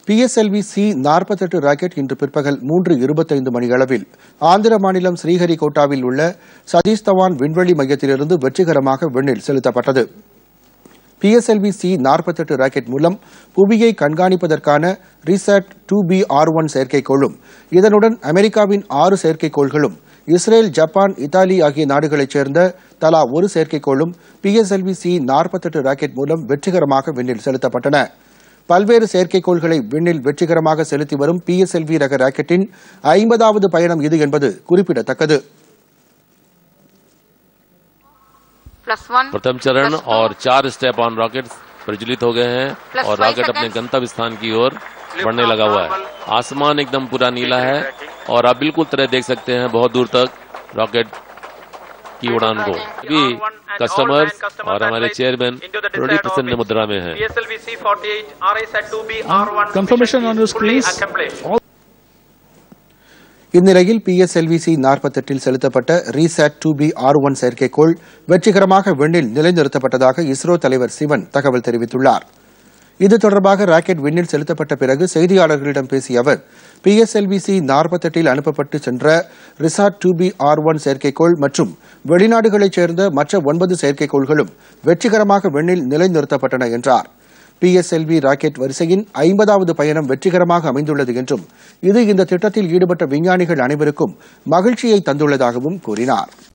PSLV C நாற்பத்தெட்டு rocket இன்று பிற்பகல் மூன்று இருபத்தைந்து மணியளவில் ஆந்திர மாநிலம் ஸ்ரீஹரிகோட்டாவில் உள்ள சதீஷ் தவான் விண்வெளி மையத்திலிருந்து வெற்றிகரமாக விண்ணில் செலுத்தப்பட்டது பிஎஸ்எல்வி சி நாற்பத்தெட்டு ராக்கெட் மூலம் புவியை கண்காணிப்பதற்கான RISAT two B R one செயற்கைக்கோளும் இதனுடன் அமெரிக்காவின் ஆறு செயற்கைக்கோள்களும் இஸ்ரேல் ஜப்பான் இத்தாலி ஆகிய நாடுகளைச் சேர்ந்த தலா ஒரு செயற்கைக்கோளும் பிஎஸ்எல்வி சி நாற்பத்தெட்டு ராக்கெட் மூலம் வெற்றிகரமாக விண்ணில் செலுத்தப்பட்டன பல்வேறு செயற்கைக்கோள்களை விண்ணில் வெற்றிகரமாக செலுத்தி வரும் பிஎஸ்எல்வி ரக ராக்கெட்டின் ஐம்பதாவது பயணம் இது என்பது குறிப்பிடத்தக்கது प्लस वन प्रथम चरण और चार स्टेप ऑन रॉकेट प्रज्वलित हो गए हैं Plus और five रॉकेट अपने seconds. गंतव्य स्थान की ओर बढ़ने लगा हुआ है आसमान एकदम पूरा नीला है और आप बिल्कुल तरह देख सकते हैं बहुत दूर तक रॉकेट की उड़ान को भी कस्टमर्स और हमारे चेयरमैन बड़ी प्रसन्न मुद्रा में हैं PSLV C48 RISAT-2B R1 Confirmation on your fully screens. accomplished. இந்நிலையில் பிஎஸ்எல்வி சி நாற்பத்தெட்டில் செலுத்தப்பட்ட RISAT two B R one செயற்கைக்கோள் வெற்றிகரமாக விண்ணில் நிலைநிறுத்தப்பட்டதாக இஸ்ரோ தலைவர் சிவன் தகவல் தெரிவித்துள்ளார் இது தொடர்பாக ராக்கெட் விண்ணில் செலுத்தப்பட்ட பிறகு செய்தியாளர்களிடம் பேசிய அவர் பிஎஸ்எல்வி சி நாற்பத்தெட்டில் அனுப்பப்பட்டு சென்ற RISAT two B R one செயற்கைக்கோள் மற்றும் வெளிநாடுகளைச் சேர்ந்த மற்ற ஒன்பது செயற்கைக்கோள்களும் வெற்றிகரமாக விண்ணில் நிலைநிறுத்தப்பட்டன என்றார் பிஎஸ்எல்வி ராக்கெட் வரிசையின் ஐம்பதாவது பயணம் வெற்றிகரமாக அமைந்துள்ளது என்றும் இது இந்த திட்டத்தில் ஈடுபட்ட விஞ்ஞானிகள் அனைவருக்கும் மகிழ்ச்சியை தந்துள்ளதாகவும் கூறினார்